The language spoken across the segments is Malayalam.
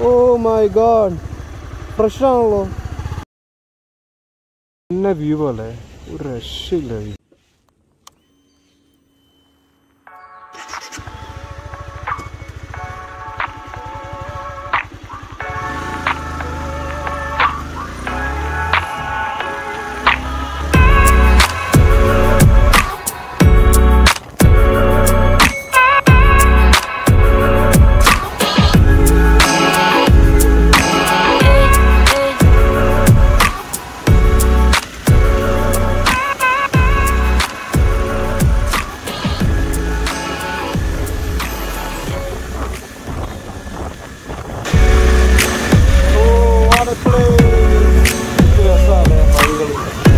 ഓ മൈ ഗോഡ് ഫ്രഷ് ആണല്ലോ പിന്നെ വ്യൂ അല്ലേ ഒരു രക്ഷയില്ല view oh what a place. എന്ത് രസാല്ലേ വഴികള്.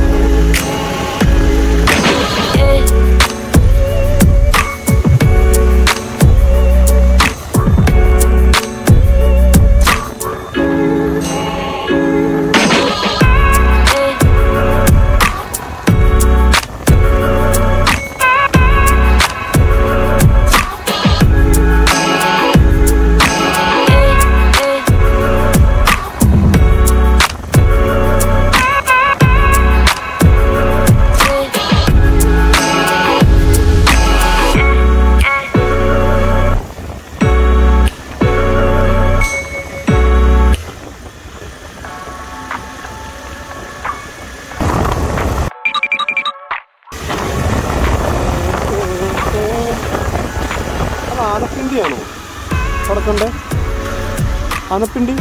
അത് ആനപ്പിണ്ടിയാണോ കിടക്കണ്ടേ ആനപ്പിണ്ടി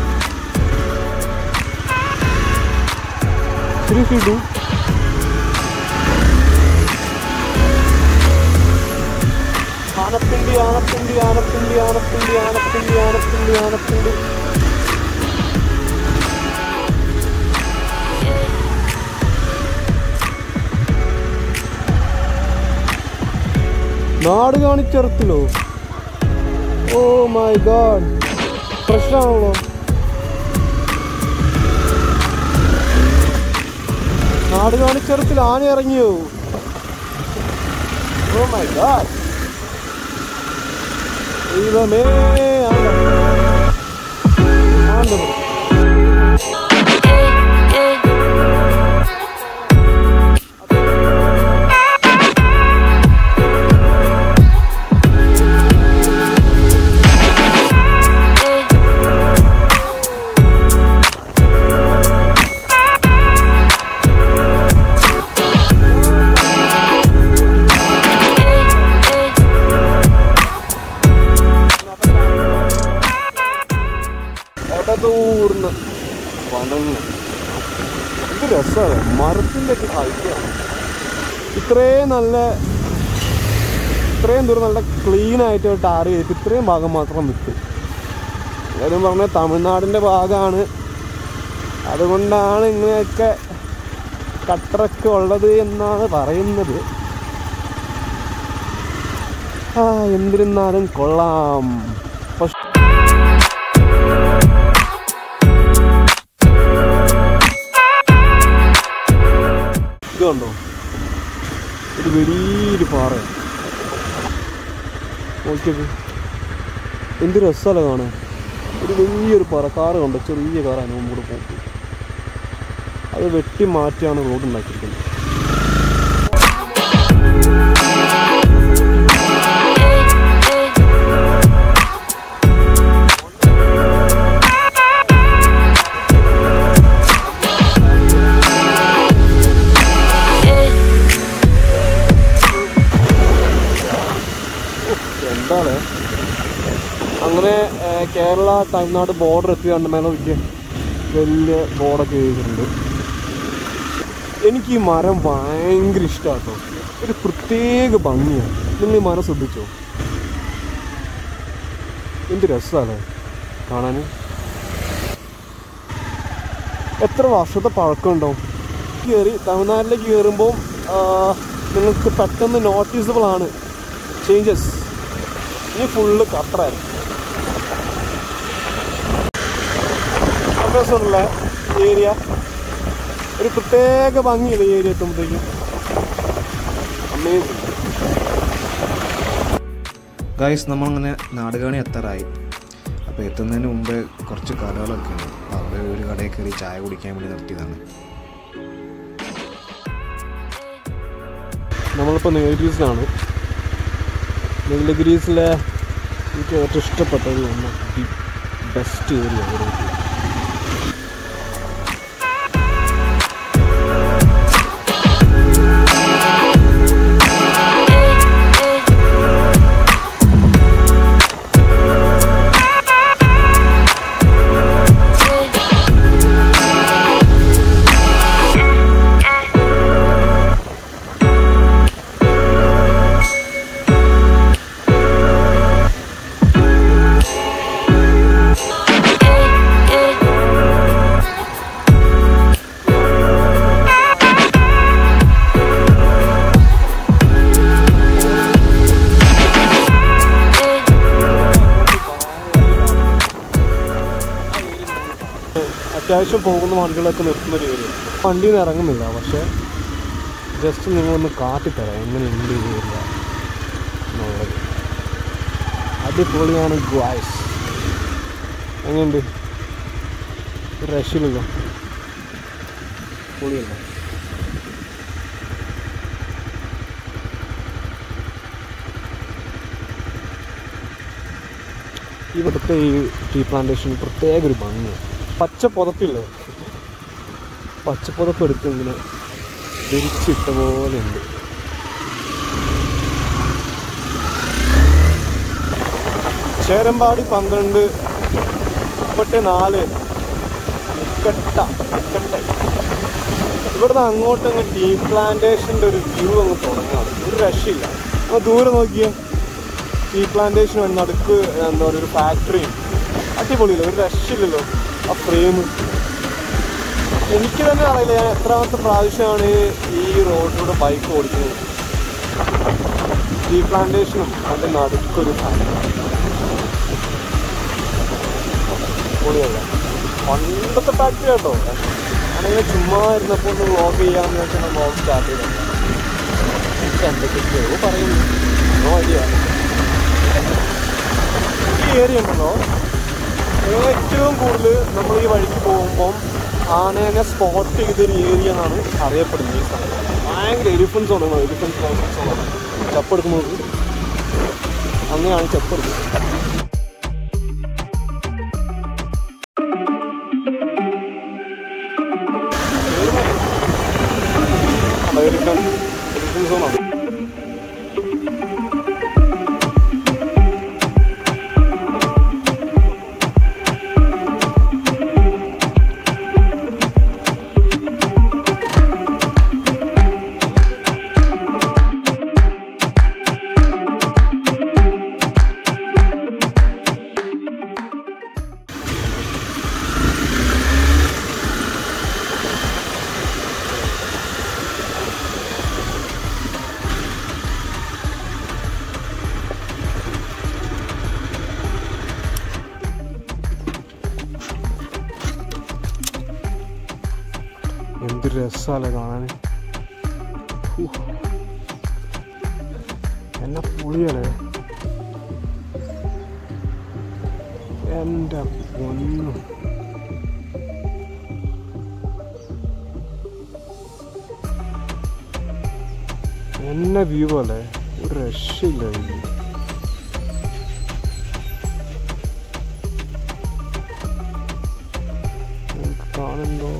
ശരി ഇടൂ ആനപ്പിണ്ടി ആനപ്പിണ്ടി ആനപ്പിണ്ടി ആനപ്പിണ്ടി ആനപ്പിണ്ടി ആനപ്പിണ്ടി ആനപ്പിണ്ടി നാട് കാണിച്ചെറുത്തിലോ ഓ മൈ ഗാഡ് ഫ്രഷ് ആണല്ലോ നാട് കാണിച്ചെറുത്തിൽ ആന ഇറങ്ങിയോ ഓ മൈ ഗാഡ് ദൈവമേ ആന ആന എടതൂർന്ന് വനങ്ങ് എന്ത് രസമാണ് മരത്തിൻ്റെ ഒക്കെ ഹൈറ്റാണ് ഇത്രയും നല്ല ഇത്രയും ദൂരം നല്ല ക്ലീൻ ആയിട്ട് ടാർ ചെയ്തിട്ട് ഇത്രയും ഭാഗം മാത്രം വിട്ടു എല്ലാവരും പറഞ്ഞ തമിഴ്നാടിൻ്റെ ഭാഗമാണ് അതുകൊണ്ടാണ് ഇങ്ങനെയൊക്കെ കട്ടറൊക്കെ ഉള്ളത് എന്നാണ് പറയുന്നത് ആ എന്തിരുന്നാലും കൊള്ളാം പക്ഷെ ഇത് കണ്ടോ ഒരു വലിയൊരു പാറ നോക്കിയത് എന്ത് രസമല്ല കാണാൻ ഒരു വലിയൊരു പാറ കാറ് കണ്ടോ ചെറിയ കാറാണ് മുമ്പോട്ട് പോകുന്നത് അത് വെട്ടി മാറ്റിയാണ് റോഡ് ഉണ്ടാക്കിയിരിക്കുന്നത് എന്താണ് അങ്ങനെ ഏഹ്, കേരള തമിഴ്നാട് ബോർഡർ എത്തി കണ്ട മേലെ നോക്കിയ വലിയ ബോർഡൊക്കെ എഴുതിയിട്ടുണ്ട് എനിക്ക് ഈ മരം ഭയങ്കര ഇഷ്ടമാണ് കേട്ടോ ഒരു പ്രത്യേക ഭംഗിയാണ് നിങ്ങൾ ഈ മരം ശ്രദ്ധിച്ചോ എന്ത് രസമല്ലേ കാണാൻ എത്ര വർഷത്തെ പഴക്കമുണ്ടാവും കയറി തമിഴ്നാട്ടിലേക്ക് കയറുമ്പോൾ നിങ്ങൾക്ക് പെട്ടെന്ന് നോട്ടീസബിൾ ആണ് ചേഞ്ചസ് ഇനി ഫുള്ള് കട്ടറായിരുന്നു രസമുള്ള ഏരിയ ഒരു പ്രത്യേക ഭംഗിയില്ല ഈ ഏരിയ എത്തുമ്പോഴത്തേക്കും അമേസിങ് ഗായ്സ് നമ്മളങ്ങനെ നാടുകാണി എത്താറായി അപ്പോൾ എത്തുന്നതിന് മുമ്പേ കുറച്ച് കടകളൊക്കെ ഉണ്ട് അപ്പോൾ അവിടെ ഒരു കടയിൽ കയറി ചായ കുടിക്കാൻ വേണ്ടി നിർത്തിയതാണ് നമ്മളിപ്പോൾ നീലഗിരീസിലാണ് നീലഗിരീസിലെ എനിക്ക് ഏറ്റവും ഇഷ്ടപ്പെട്ടത് ഒന്ന് ദി ബെസ്റ്റ് ഏരിയ ഒരു അത്യാവശ്യം പോകുന്ന വണ്ടികളൊക്കെ നിർത്തുന്ന ഒരു ഏരിയ വണ്ടിയിൽ നിന്ന് ഇറങ്ങുന്നില്ല പക്ഷേ ജസ്റ്റ് നിങ്ങളൊന്ന് കാട്ടിത്തരാം എങ്ങനെയുണ്ട് ഈ ഏരിയ എന്നുള്ളത് അടിപൊളിയാണ് ഗ്വായ്സ് എങ്ങനെയുണ്ട് ഒരു രക്ഷയില്ലല്ലോ പൊളിയല്ല ഇവിടുത്തെ ഈ ടീ പ്ലാന്റേഷൻ പ്രത്യേക ഒരു ഭംഗിയാണ് പച്ച പുതപ്പില്ലേ പച്ച പുതപ്പ് എടുത്ത് ഇങ്ങനെ ധരിച്ചിട്ട പോലെ ഉണ്ട് ചേരമ്പാടി പന്ത്രണ്ട് മുപ്പത്തി നാല് നിക്കട്ട നിക്കട്ട ഇവിടുന്ന് അങ്ങോട്ട് അങ്ങ് ടീ പ്ലാന്റേഷൻ്റെ ഒരു വ്യൂ അങ്ങ് തുടങ്ങാണ് ഒരു രക്ഷയില്ല അപ്പോൾ ദൂരെ നോക്കിയേ ടീ പ്ലാന്റേഷൻ നടുക്ക് എന്താ പറയുക ഒരു ഫാക്ടറിയും അടിപൊളിയില്ല ഒരു രക്ഷയില്ലല്ലോ ആ ഫ്രെയിം എനിക്ക് തന്നെ അറിയില്ല ഞാൻ എത്രാമത്തെ പ്രാവശ്യമാണ് ഈ റോഡിലൂടെ ബൈക്ക് ഓടിക്കുന്നത് ടീ പ്ലാന്റേഷനും അതിൻ്റെ നടുക്കൊരു ഫാക്ടറി പൊളിയല്ല പണ്ടത്തെ ഫാക്ടറി കേട്ടോ ഞാനിങ്ങനെ ചുമ്മാ ഇരുന്നപ്പോൾ ഒന്ന് വ്ളോഗ് ചെയ്യാമെന്ന് വെച്ചാൽ വ്ളോഗ് സ്റ്റാർട്ട് ചെയ്തത് പക്ഷെ എന്തൊക്കെയോ പറയുന്നു നോ ഐഡിയ ഈ ഏരിയ ഉണ്ടല്ലോ ഏറ്റവും കൂടുതൽ നമ്മൾ ഈ വഴിക്ക് പോകുമ്പം ആനേനെ സ്പോട്ട് ചെയ്തൊരു ഏരിയ എന്നാണ് അറിയപ്പെടുന്നത് ഈ സ്ഥലം ഭയങ്കര എലിഫൻസ് ആണ് എലിഫൻസ് ആണ് ചപ്പെടുക്കുന്നത് അങ്ങനെയാണ് ചപ്പെടുക്കുന്നത് എലിഫൻസ് എലിഫൻസ് സോണാണ് എന്ത് രസമല്ലേ കാണാൻ ഹൂ. എന്നാ പുളിയല്ലേ എൻ്റെ പൊന്നു എന്നെ വ്യൂ അല്ലേ ഒരു രക്ഷയില്ല വ്യൂ നിങ്ങൾക്ക് കാണുന്നോ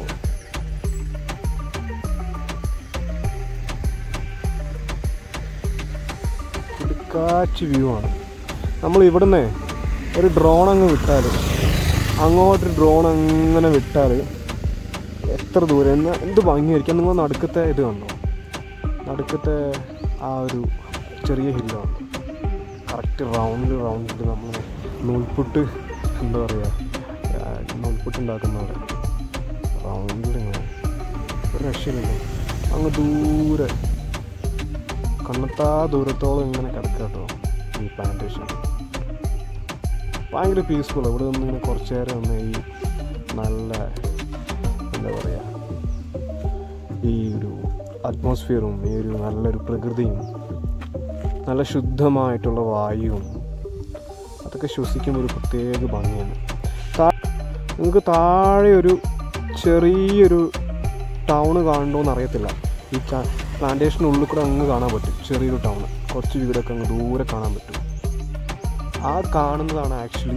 കാച്ച് വ്യൂ ആണ് നമ്മൾ ഇവിടുന്ന് ഒരു ഡ്രോൺ അങ്ങ് വിട്ടാൽ അങ്ങോട്ട് ഡ്രോൺ അങ്ങനെ വിട്ടാൽ എത്ര ദൂരം എന്ന് എന്ത് ഭംഗിയായിരിക്കും നിങ്ങൾ നടുക്കത്തെ ഇത് കണ്ടോ നടുക്കത്തെ ആ ഒരു ചെറിയ ഹില്ലാണ് കറക്റ്റ് റൗണ്ടിൽ റൗണ്ടിൽ നമ്മൾ നൂൽപുട്ട് എന്താ പറയുക നൂൽപുട്ട് ഉണ്ടാക്കുന്നവിടെ റൗണ്ടിൽ ഇങ്ങനെ ഒരു രക്ഷയില്ലല്ലോ അങ്ങ് ദൂരെ കണ്ണെത്താ ദൂരത്തോളം ഇങ്ങനെ കിടക്കുക കേട്ടോ ഈ പ്ലാന്റേഷൻ ഭയങ്കര പീസ്ഫുൾ ഇവിടെ നിന്ന് ഇങ്ങനെ കുറച്ച് നേരം ഒന്ന് ഈ നല്ല എന്താ പറയുക ഈ ഒരു അറ്റ്മോസ്ഫിയറും ഈ ഒരു നല്ലൊരു പ്രകൃതിയും നല്ല ശുദ്ധമായിട്ടുള്ള വായുവും അതൊക്കെ ശ്വസിക്കുമ്പോൾ ഒരു പ്രത്യേക ഭംഗിയാണ് താ- നിങ്ങൾക്ക് താഴെ ഒരു ചെറിയൊരു ടൗണ് കാണുന്നുണ്ടോയെന്ന് അറിയത്തില്ല ഈ പ്ലാന്റേഷനുള്ളിൽ കൂടെ അങ്ങ് കാണാൻ പറ്റും ചെറിയൊരു ടൗൺ കുറച്ച് വീടൊക്കെ അങ്ങ് ദൂരെ കാണാൻ പറ്റും ആ കാണുന്നതാണ് ആക്ച്വലി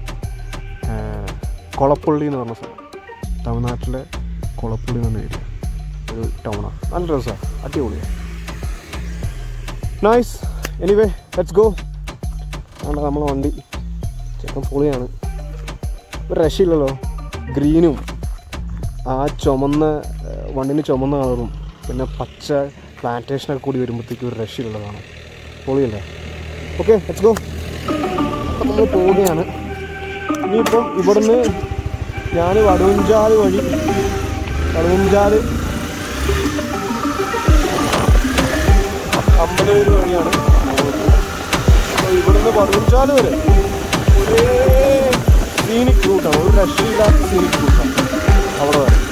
കൊളപ്പള്ളി എന്ന് പറഞ്ഞ സ്ഥലം തമിഴ്നാട്ടിലെ കൊളപ്പള്ളി എന്ന് പറഞ്ഞ ഏരിയ ഒരു ടൗണാണ് നല്ല രസമാണ് അടിപൊളിയാണ് നൈസ് എനിവേ ലെറ്റ്സ് ഗോ അതുകൊണ്ട് നമ്മളെ വണ്ടി ചെക്കൻ പൊളിയാണ് ഒരു രക്ഷയില്ലല്ലോ ഗ്രീനും ആ ചുമന്ന ഏഹ്, വണ്ടിന് ചുമന്ന കളറും പിന്നെ പച്ച പ്ലാന്റേഷനൊക്കെ കൂടി വരുമ്പോഴത്തേക്കും ഒരു രക്ഷയിലുള്ളതാണ് പൊളിയല്ലേ ഓക്കെ ലെറ്റ്സ് ഗോ അപ്പം നമ്മൾ പോവുകയാണ് ഇനിയിപ്പം ഇവിടുന്ന് ഞാൻ വടുവഞ്ചാല് വഴി വടുവഞ്ചാല് അമ്പലൂര് വഴിയാണ് അപ്പോൾ ഇവിടുന്ന് വടുവഞ്ചാല് വരെ ഒരേ സീനിക് റൂട്ടാണ് ഒരു രക്ഷയില്ലാത്ത സീനിക് റൂട്ടാണ് അവിടെ വരെ